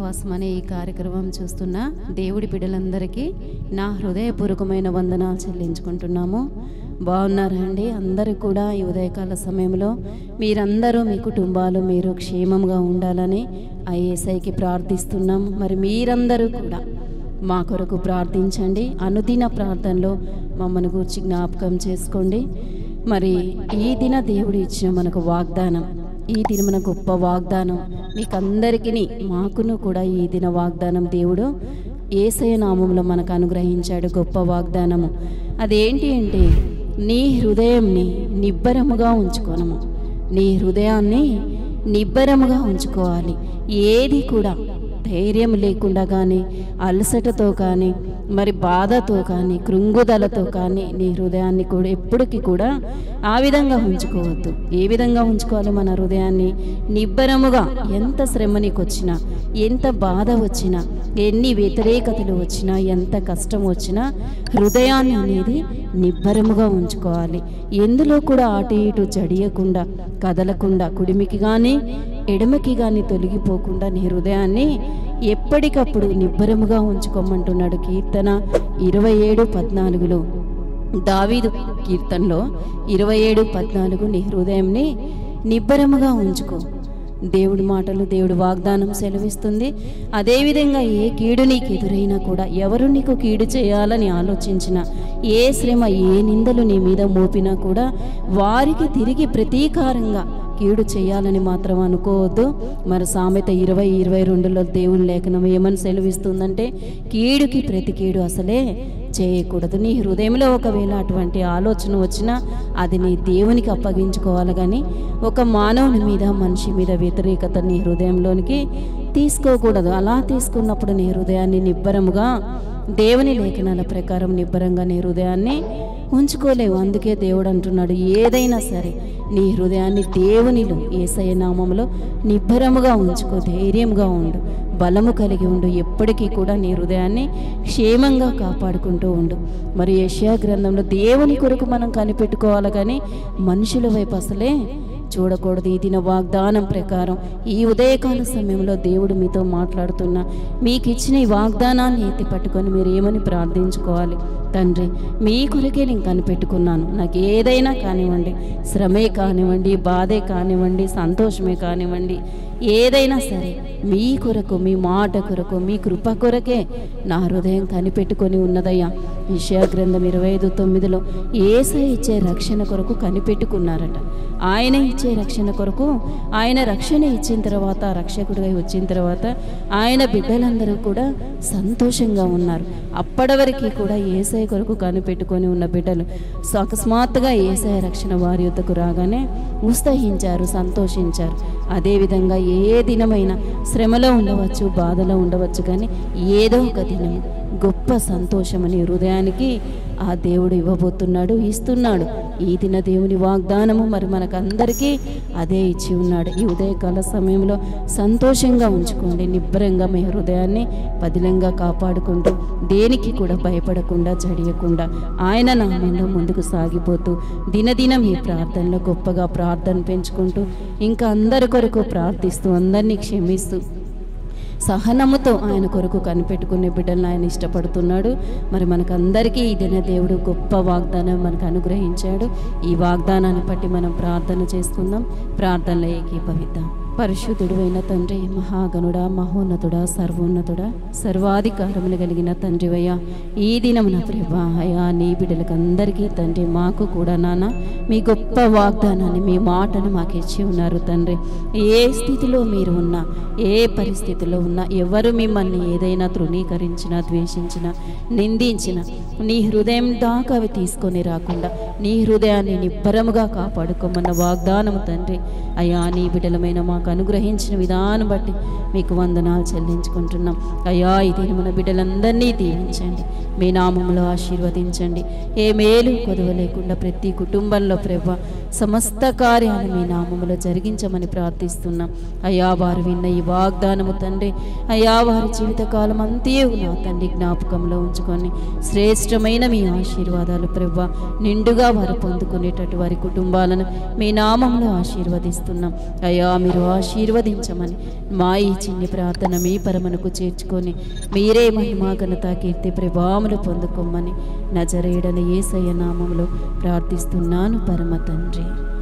సహవాసం అనే ఈ కార్యక్రమం చూస్తున్న దేవుడి బిడ్డలందరికీ నా హృదయపూర్వకమైన వందనాలు చెల్లించుకుంటున్నాము బాగున్నారా అండి అందరూ కూడా ఈ ఉదయకాల సమయంలో మీరందరూ మీ కుటుంబాలు మీరు క్షేమంగా ఉండాలని ఆ ఏసైకి ప్రార్థిస్తున్నాం మరి మీరందరూ కూడా మా కొరకు ప్రార్థించండి అనుదిన ప్రార్థనలో మమ్మల్ని గురించి జ్ఞాపకం చేసుకోండి మరి ఈ దిన దేవుడు ఇచ్చిన మనకు వాగ్దానం ఈ దిన మన గొప్ప వాగ్దానం మీకు అందరికీ మాకును కూడా ఈ దిన వాగ్దానం దేవుడు ఏసయ నామంలో మనకు అనుగ్రహించాడు గొప్ప వాగ్దానము అదేంటి అంటే నీ హృదయంని నిబ్బరముగా ఉంచుకోనము నీ హృదయాన్ని నిబ్బరముగా ఉంచుకోవాలి ఏది కూడా ధైర్యం లేకుండా కానీ అలసటతో కానీ మరి బాధతో కానీ కృంగుదలతో కానీ నీ హృదయాన్ని కూడా ఎప్పటికీ కూడా ఆ విధంగా ఉంచుకోవద్దు ఏ విధంగా ఉంచుకోవాలి మన హృదయాన్ని నిబ్బరముగా ఎంత శ్రమ నీకు వచ్చినా ఎంత బాధ వచ్చినా ఎన్ని వ్యతిరేకతలు వచ్చినా ఎంత కష్టం వచ్చినా హృదయాన్ని అనేది నిబ్బరముగా ఉంచుకోవాలి ఎందులో కూడా అటు ఇటు జడియకుండా కదలకుండా కుడిమికి కానీ ఎడమకి కానీ తొలగిపోకుండా నీ హృదయాన్ని ఎప్పటికప్పుడు నిబ్బరముగా ఉంచుకోమంటున్నాడు కీర్తన ఇరవై ఏడు పద్నాలుగులో దావీదు కీర్తనలో ఇరవై ఏడు పద్నాలుగు నీ హృదయంని నిబ్బరముగా ఉంచుకో దేవుడి మాటలు దేవుడి వాగ్దానం సెలవిస్తుంది అదేవిధంగా ఏ కీడు నీకు ఎదురైనా కూడా ఎవరు నీకు కీడు చేయాలని ఆలోచించినా ఏ శ్రమ ఏ నిందలు నీ మీద మోపినా కూడా వారికి తిరిగి ప్రతీకారంగా కీడు చేయాలని మాత్రం అనుకోవద్దు మరి సామెత ఇరవై ఇరవై రెండులో దేవుని లేఖనం ఏమని సెలవిస్తుందంటే కీడుకి ప్రతి కీడు అసలే చేయకూడదు నీ హృదయంలో ఒకవేళ అటువంటి ఆలోచన వచ్చినా అది నీ దేవునికి అప్పగించుకోవాలి కానీ ఒక మానవుని మీద మనిషి మీద వ్యతిరేకత నీ హృదయంలోనికి తీసుకోకూడదు అలా తీసుకున్నప్పుడు నీ హృదయాన్ని నిబ్బరముగా దేవుని లేఖనాల ప్రకారం నిబ్బరంగా నీ హృదయాన్ని ఉంచుకోలేవు అందుకే దేవుడు అంటున్నాడు ఏదైనా సరే నీ హృదయాన్ని దేవునిలో ఏసయ నామంలో నిబ్బరముగా ఉంచుకో ధైర్యంగా ఉండు బలము కలిగి ఉండు ఎప్పటికీ కూడా నీ హృదయాన్ని క్షేమంగా కాపాడుకుంటూ ఉండు మరి యష్యా గ్రంథంలో దేవుని కొరకు మనం కనిపెట్టుకోవాలి కానీ మనుషుల వైపు అసలే చూడకూడదు ఈ దిన వాగ్దానం ప్రకారం ఈ ఉదయకాల సమయంలో దేవుడు మీతో మాట్లాడుతున్నా మీకు ఇచ్చిన ఈ వాగ్దానాన్ని ఎత్తి పట్టుకొని మీరు ఏమని ప్రార్థించుకోవాలి తండ్రి మీ కొరకే నేను కనిపెట్టుకున్నాను నాకు ఏదైనా కానివ్వండి శ్రమే కానివ్వండి బాధే కానివ్వండి సంతోషమే కానివ్వండి ఏదైనా సరే మీ కొరకు మీ మాట కొరకు మీ కృప కొరకే నా హృదయం కనిపెట్టుకొని ఉన్నదయ్యా విషయ గ్రంథం ఇరవై ఐదు తొమ్మిదిలో ఏస ఇచ్చే రక్షణ కొరకు కనిపెట్టుకున్నారట ఆయన ఇచ్చే రక్షణ కొరకు ఆయన రక్షణ ఇచ్చిన తర్వాత రక్షకుడిగా వచ్చిన తర్వాత ఆయన బిడ్డలందరూ కూడా సంతోషంగా ఉన్నారు అప్పటి వరకు కూడా ఏసఐ కొరకు కనిపెట్టుకొని ఉన్న బిడ్డలు సో అకస్మాత్తుగా ఏసఐ రక్షణ వారి యుద్ధకు రాగానే ఉత్సహించారు సంతోషించారు అదేవిధంగా ఏ దినమైనా శ్రమలో ఉండవచ్చు బాధలో ఉండవచ్చు కానీ ఏదో ఒక దినము గొప్ప సంతోషమని హృదయానికి ఆ దేవుడు ఇవ్వబోతున్నాడు ఇస్తున్నాడు ఈ దిన దేవుని వాగ్దానము మరి మనకందరికీ అదే ఇచ్చి ఉన్నాడు ఈ ఉదయకాల సమయంలో సంతోషంగా ఉంచుకోండి నిబ్బరంగా మీ హృదయాన్ని పదిలంగా కాపాడుకుంటూ దేనికి కూడా భయపడకుండా జడియకుండా ఆయన నామంలో ముందుకు సాగిపోతూ దినదినం ఈ ప్రార్థనలో గొప్పగా ప్రార్థన పెంచుకుంటూ ఇంకా అందరి కొరకు ప్రార్థిస్తూ అందరినీ క్షమిస్తూ సహనముతో ఆయన కొరకు కనిపెట్టుకునే బిడ్డలను ఆయన ఇష్టపడుతున్నాడు మరి మనకందరికీ ఈ దిన దేవుడు గొప్ప వాగ్దానం మనకు అనుగ్రహించాడు ఈ వాగ్దానాన్ని బట్టి మనం ప్రార్థన చేసుకుందాం ప్రార్థనలో ఏకీభవిద్దాం పరిశుద్ధుడు అయిన తండ్రి మహాగణుడా మహోన్నతుడా సర్వోన్నతుడా సర్వాధికారములు కలిగిన తండ్రివయ్యా ఈ దినమున ప్రభా అయా నీ బిడ్డలకు అందరికీ తండ్రి మాకు కూడా నాన్న మీ గొప్ప వాగ్దానాన్ని మీ మాటను మాకు ఇచ్చి ఉన్నారు తండ్రి ఏ స్థితిలో మీరు ఉన్నా ఏ పరిస్థితిలో ఉన్నా ఎవరు మిమ్మల్ని ఏదైనా తృణీకరించినా ద్వేషించినా నిందించినా నీ హృదయం దాకా అవి తీసుకొని రాకుండా నీ హృదయాన్ని నిబ్బరముగా కాపాడుకోమన్న వాగ్దానము తండ్రి అయ్యా నీ బిడ్డలమైన మాకు అనుగ్రహించిన విధానం బట్టి మీకు వందనాలు చెల్లించుకుంటున్నాం అయ్యా ఇది మన బిడ్డలందరినీ దీవించండి మీ నామంలో ఆశీర్వదించండి ఏ మేలు కొదవ లేకుండా ప్రతి కుటుంబంలో ప్రభ సమస్త కార్యాలు మీ నామములో జరిగించమని ప్రార్థిస్తున్నాం అయ్యా వారు విన్న ఈ వాగ్దానము తండ్రి అయ్యా వారి జీవితకాలం అంతే నా తండ్రి జ్ఞాపకంలో ఉంచుకొని శ్రేష్టమైన మీ ఆశీర్వాదాలు ప్రభ నిండుగా వారు పొందుకునేటట్టు వారి కుటుంబాలను మీ నామంలో ఆశీర్వదిస్తున్నాం అయ్యా మీరు ఆశీర్వదించమని మా ఈ చిన్ని ప్రార్థన మీ పరమనకు చేర్చుకొని మీరే మహిమా ఘనత కీర్తి ప్రభావములు పొందుకోమని నజరేడని ఏసయ్య నామంలో ప్రార్థిస్తున్నాను పరమ తండ్రి